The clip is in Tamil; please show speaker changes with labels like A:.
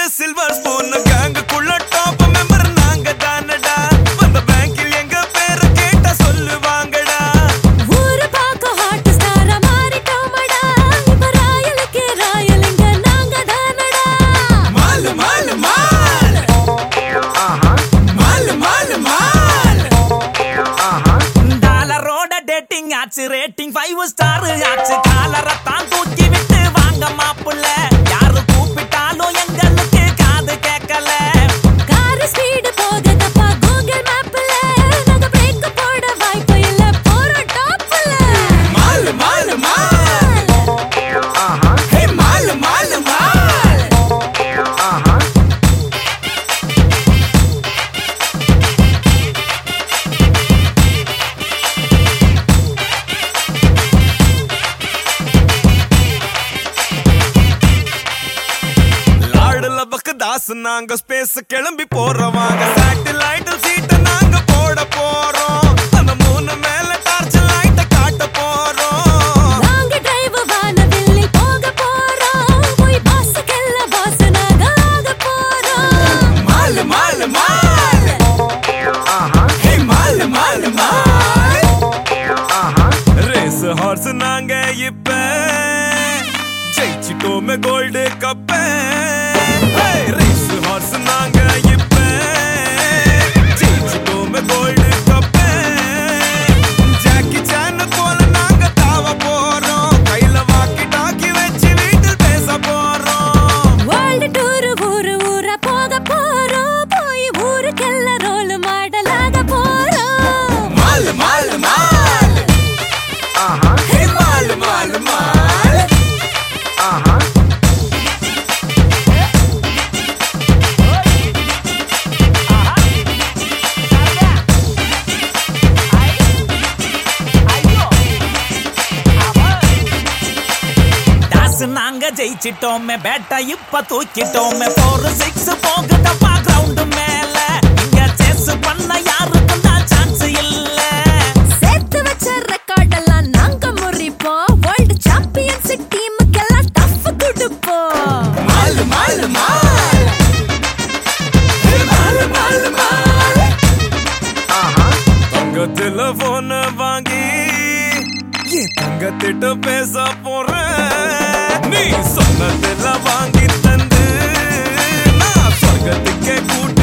A: சில்வர் ஸ்பூன் கேங்குக்குள்ள டாப் மெம்பர் நாங்க தானடா வந்த பேங்கில் எங்க பேரை கேட்டா சொல்லுவாங்கடா
B: ஊரு பார்க்க ஹாட் ஸ்டாரா மாறிட்டோமடா இப்ப ராயலுக்கு ராயலுங்க நாங்க தானடா
A: மாலு மாலு மால் மாலு மாலு மால்
C: டாலரோட டேட்டிங் ஆச்சு ரேட்டிங் ஃபைவ் ஸ்டார் ஆச்சு காலரை தான் தூக்கி விட்டு வாங்க மாப்புள்ள யாரு கூப்பிட்டாலும் எங்களுக்கு காது கேட்கல
B: கார் ஸ்பீடு போகுதப்பா கூகுள் மேப்ல நாங்க பிரேக் போட வாய்ப்பு இல்ல போறோம் டாப்ல
A: மாலு மாலு மால் ஹே மாலு மாலு மால் லாடுல பக்கு தாஸ் நாங்க ஸ்பேஸ் கிளம்பி போறவாங்க சேட்டலைட் சீட்ட நாங்க போட போறோம் அந்த மூணு மேல டார்ச் லைட்ட காட்ட போறோம்
B: நாங்க டிரைவ் வானவில்லி போக போறோம் போய் பாஸ்க்கெல்லாம் பாஸ் நாங்க ஆக போறோம்
A: மாலு மாலு மால் ஹே மாலு மாலு மால் ரேஸ் ஹார்ஸ் நாங்க இப்ப ஜெயிச்சிட்டோமே கோல்டு கப்ப ரேஸ் ஹார்ஸ் நாங்க இப்ப ஜெயிச்சிட்டோமே கோல்டு கப்ப ஜாக்கி சான் போல நாங்க தாவ போறோம் கையில வாக்கி டாக்கி வச்சு வீட்டில் பேச போறோம்
B: வேர்ல்ட் டூர் ஊரு ஊரா போக போறோம் போய் ஊருக்கெல்லாம் ரோல் மாடலாக போறோம்
A: மாலு மாலு மால் ஹே மாலு மாலு மால்
C: டாஸ் நாங்க ஜெயிச்சிட்டோமே பேட்டை இப்ப தூக்கிட்டோமே ஃபோர் சிக்ஸ் போகுதப்பா கிரவுண்ட் மேல இங்க சேஸ் பண்ண யாருக்கும் தான் சான்ஸ் இல்ல
B: சேர்த்து வச்ச ரெக்கார்ட் எல்லாம் நாங்க முறிப்போம் வேர்ல்ட் சாம்பியன்ஸ் டீமுக்கெல்லாம் டஃப் கொடுப்போம்
A: மாலு மாலு மால் ஹே மாலு மாலு மால் தங்கத்துல போன வாங்கி என் தங்கத்திட்ட பேச போறேன் நீ சொன்னதுல வாங்கி தந்து நான் சொர்க்கத்துக்கே கூட்டி